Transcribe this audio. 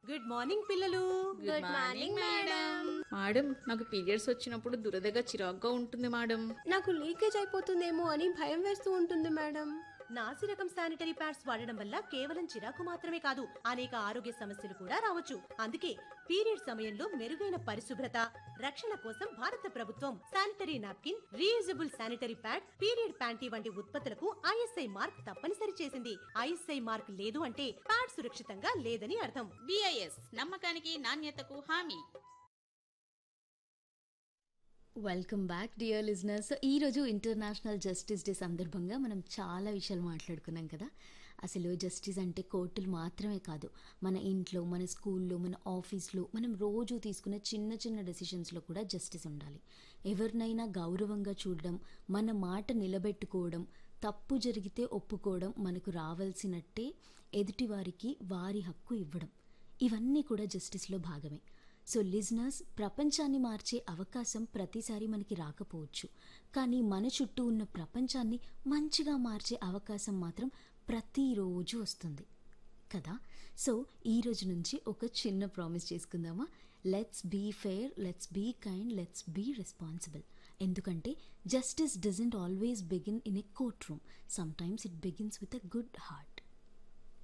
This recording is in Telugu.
గుడ్ మార్నింగ్ పిల్లలు గుడ్ మార్నింగ్ మేడం మేడం నాకు పీరియడ్స్ వచ్చినప్పుడు దురదగా చిరాగ్గా ఉంటుంది మేడం నాకు లీకేజ్ అయిపోతుందేమో అని భయం వేస్తూ ఉంటుంది మేడం నాసి రకం శానిటరీ ప్యాడ్స్ వాడడం వల్ల కేవలం చిరాకు మాత్రమే కాదు అనేక ఆరోగ్య సమస్యలు కూడా రావచ్చు అందుకే పీరియడ్ సమయంలో మెరుగైన పరిశుభ్రత రక్షణ కోసం భారత ప్రభుత్వం sanitary napkin reusable sanitary pad period panty వంటి ఉత్పత్తులకు ఐఎస్ఐ మార్క్ తప్పనిసరి చేసింది ఐఎస్ఐ మార్క్ లేదు అంటే ప్యాడ్ సురక్షితంగా లేదని అర్థం బిఐఎస్ నమ్మకానికి నాణ్యతకు హామీ welcome back dear listeners so ఈరోజు ఇంటర్నేషనల్ జస్టిస్ డే సందర్భంగా మనం చాలా విషయాలు మాట్లాడుకున్నాం కదా అసలు జస్టిస్ అంటే కోర్టులు మాత్రమే కాదు మన ఇంట్లో మన స్కూల్లో మన ఆఫీస్లో మనం రోజు తీసుకునే చిన్న చిన్న డెసిషన్స్లో కూడా జస్టిస్ ఉండాలి ఎవరినైనా గౌరవంగా చూడడం మన మాట నిలబెట్టుకోవడం తప్పు జరిగితే ఒప్పుకోవడం మనకు రావాల్సినట్టే ఎదుటివారికి వారి హక్కు ఇవ్వడం ఇవన్నీ కూడా జస్టిస్లో భాగమే సో లిజనర్స్ ప్రపంచాన్ని మార్చే అవకాశం ప్రతిసారి మనకి రాకపోవచ్చు కానీ మన చుట్టూ ఉన్న ప్రపంచాన్ని మంచిగా మార్చే అవకాశం మాత్రం ప్రతిరోజు వస్తుంది కదా సో ఈ రోజు నుంచి ఒక చిన్న ప్రామిస్ చేసుకుందామా let's be fair let's be kind let's be responsible ఎందుకంటే justice doesn't always begin in a courtroom sometimes it begins with a good heart